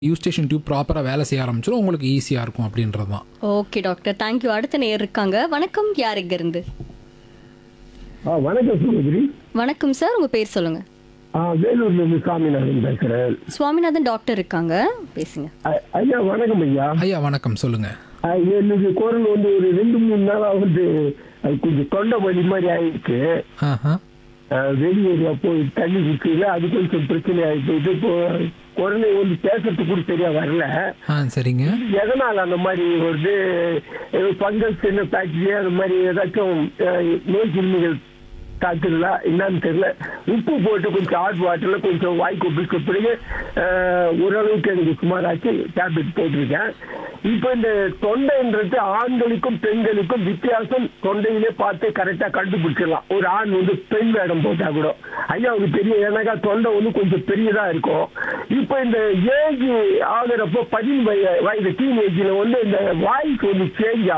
Eustachian tube ப்ராப்பராக வேலை செய்ய ஆரம்பிச்சிடும் உங்களுக்கு ஈஸியாக இருக்கும் அப்படின்றது தான் ஓகே டாக்டர் தேங்க்யூ அடுத்த நேர் இருக்காங்க வணக்கம் யார் இங்க இருந்து ஆ வணக்கம் சகோதரி வணக்கம் சார் உங்க பேர் சொல்லுங்க ஆ வேலூர்ல இருந்து சாமிநாதன் பேசுறேன் சுவாமிநாதன் டாக்டர் இருக்காங்க பேசுங்க ஐ- ஐயா வணக்கம் ஐயா ஐயா வணக்கம் சொல்லுங்கள் ஆ, என்னுடைய குரல் வந்து ஒரு ரெண்டு மூணு நாளா வந்து அது கொஞ்சம் தொண்டை வலி மாதிரி ஆயிடுச்சு ஆஹா ஆ, வெளியேரியா போய் தண்ணி குடிச்சதுல அது கொஞ்சம் பிரச்சனை ஆயிடுச்சு இது இப்போ குரலை வந்து பேசுறதுக்கு கூட சரியா வரல ஆ சரிங்க எதனால அந்த மாதிரி வருது ஃபங்கஸ் என்ன பாக்டீரியா அந்த மாதிரி ஏதாச்சும் அஹ், நோய் கிருமிகள் தாக்குதலா என்னன்னு தெரியல உப்பு போட்டு கொஞ்சம் ஹாட் வாட்டர்ல கொஞ்சம் வாய் கொப்பிக்க பிறகு அஹ், ஓரளவுக்கு எனக்கு சுமாராச்சு டேப்லெட் போட்டிருக்கேன் இப்போ இந்த தொண்டைன்றது ஆண்களுக்கும் பெண்களுக்கும் வித்தியாசம் தொண்டையிலே பார்த்து கரெக்டா கண்டுபிடிச்சிடலாம் ஒரு ஆண் வந்து பெண் வேடம் போட்டா கூட ஐயாவுக்கு பெரிய ஏன்னாக்கா தொண்டை வந்து கொஞ்சம் பெரியதா இருக்கும் இப்போ இந்த ஏஜ் ஆகுறப்போ பதின் வய வயது டீன் ஏஜ்ல வந்து இந்த வாய்ஸ் வந்து சேஞ்ச்